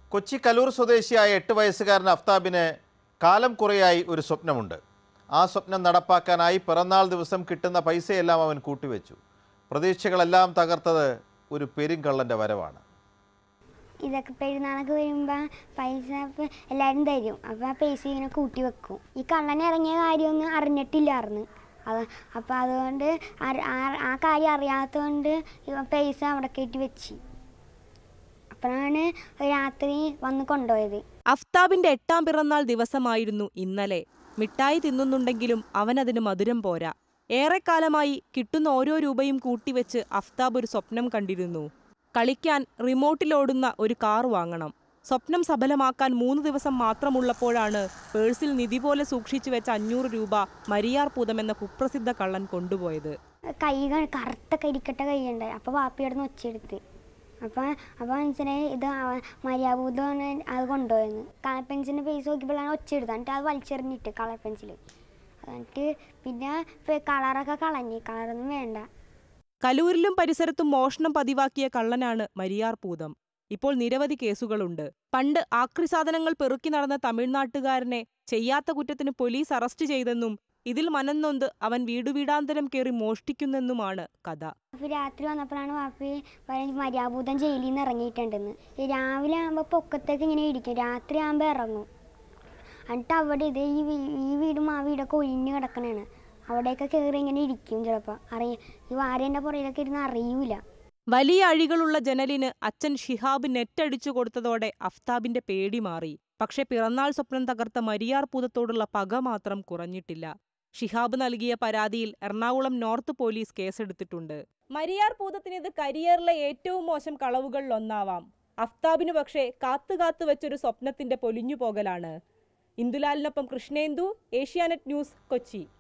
കൊച്ചി കലൂർ സ്വദേശിയായ എട്ട് വയസ്സുകാരൻ അഫ്താബിന് കാലം കുറയായി ഒരു സ്വപ്നമുണ്ട് ആ സ്വപ്നം നടപ്പാക്കാനായി പിറന്നാൾ ദിവസം കിട്ടുന്ന പൈസയെല്ലാം അവൻ കൂട്ടിവെച്ചു പ്രതീക്ഷകളെല്ലാം തകർത്തത് ഒരു പെരുങ്കള്ളൻ്റെ വരവാണ് ഇതൊക്കെ പെരുന്നാളൊക്കെ വരുമ്പോൾ പൈസ ഇപ്പം എല്ലാവരും തരും അപ്പോൾ ആ പൈസ ഇങ്ങനെ കൂട്ടി വെക്കും ഈ കള്ളൻ ഇറങ്ങിയ കാര്യമൊന്നും അറിഞ്ഞിട്ടില്ലായിരുന്നു അത് അപ്പോൾ അതുകൊണ്ട് അറി- ആ- ആ കാര്യം അറിയാത്തതുകൊണ്ട് ഇവൻ പൈസ അവിടെ കയറ്റി വെച്ച് അപ്പോഴാണ് രാത്രി വന്ന് കൊണ്ടുപോയത് അഫ്താബിന്റെ എട്ടാം പിറന്നാൾ ദിവസമായിരുന്നു ഇന്നലെ മിഠായി തിന്നുന്നുണ്ടെങ്കിലും അവനതിന് മധുരം പോരാ ഏറെക്കാലമായി കിട്ടുന്ന ഓരോ രൂപയും കൂട്ടിവെച്ച് അഫ്താബ് ഒരു സ്വപ്നം കണ്ടിരുന്നു കളിക്കാൻ റിമോട്ടിലോടുന്ന ഒരു കാർ വാങ്ങണം സ്വപ്നം സഫലമാക്കാൻ മൂന്ന് ദിവസം മാത്രമുള്ളപ്പോഴാണ് പേഴ്സിൽ നിധി പോലെ സൂക്ഷിച്ചു വെച്ച അഞ്ഞൂറ് രൂപ മരിയാർ പൂതം എന്ന കുപ്രസിദ്ധ കള്ളൻ കൊണ്ടുപോയത് കൈ ക- കറുത്ത കരിക്കട്ട കൈയുണ്ട് അപ്പോൾ വാപ്പിയുടെ നിന്ന് ഒച്ചെടുത്ത് അപ്പോൾ അപ്പോൾ മനസ്സിലായി ഇത് മര്യാദൂതമാണ് അത് കൊണ്ടുപോയെന്ന് കളർ പെൻസിലിൻ്റെ പൈസ നോക്കിയപ്പോഴാണ് ഒച്ചെടുത്തത് എന്നിട്ട് അത് വലിച്ചെറിഞ്ഞിട്ട് കളർ പെൻസിൽ എന്നിട്ട് പിന്നെ ഇപ്പൊ കളറൊക്കെ കളഞ്ഞ് കളറൊന്നും വേണ്ട കലൂരിലും പരിസരത്തും മോഷണം പതിവാക്കിയ കള്ളനാണ് മരിയാർ പൂതം ഇപ്പോൾ നിരവധി കേസുകളുണ്ട് പണ്ട് ആക്രി സാധനങ്ങൾ പെറുക്കി നടന്ന തമിഴ്നാട്ടുകാരനെ ചെയ്യാത്ത കുറ്റത്തിന് പോലീസ് അറസ്റ്റ് ചെയ്തെന്നും ഇതിൽ മനംനൊന്ത് അവൻ വീടുവീടാന്തരം കയറി മോഷ്ടിക്കുന്നെന്നുമാണ് കഥ അപ്പോൾ രാത്രി വന്നപ്പോഴാണ് വാപ്പി പറഞ്ഞ് മര്യാദൂതം ജയിലിൽ നിന്ന് ഇറങ്ങിയിട്ടുണ്ടെന്ന് ഈ രാവിലെ ആകുമ്പോൾ പൊക്കത്തേക്ക് ഇങ്ങനെ ഇരിക്കും രാത്രി ആകുമ്പോൾ ഇറങ്ങും എന്നിട്ട് അവിടെ ഇത് ഈ വീ- ഈ വീടും ആ വീടൊക്കെ ഒഴിഞ്ഞ് കിടക്കണേണ് അവിടെയൊക്കെ കയറി ഇങ്ങനെ ഇരിക്കും ചിലപ്പോൾ അറിയ ഈ വാരേൻ്റെ പുറയിലൊക്കെ ഇരുന്ന് അറിയൂല വലിയ അഴികളുള്ള ജനലിന് അച്ഛൻ ഷിഹാബ് നെറ്റടിച്ചു കൊടുത്തതോടെ അഫ്താബിന്റെ പേടി മാറി പക്ഷെ പിറന്നാൾ സ്വപ്നം തകർത്ത മരിയാർ പൂതത്തോടുള്ള പക മാത്രം കുറഞ്ഞിട്ടില്ല ഷിഹാബ് നൽകിയ പരാതിയിൽ എറണാകുളം നോർത്ത് പോലീസ് കേസെടുത്തിട്ടുണ്ട് മരിയാർ പൂതത്തിന് ഇത് കരിയറിലെ ഏറ്റവും മോശം കളവുകളിൽ ഒന്നാവാം അഫ്താബിനു പക്ഷേ കാത്തു കാത്തു വെച്ചൊരു സ്വപ്നത്തിന്റെ പൊലിഞ്ഞുപോകലാണ് ഇന്ദുലാലിനൊപ്പം കൃഷ്ണേന്ദു ഏഷ്യാനെറ്റ് ന്യൂസ് കൊച്ചി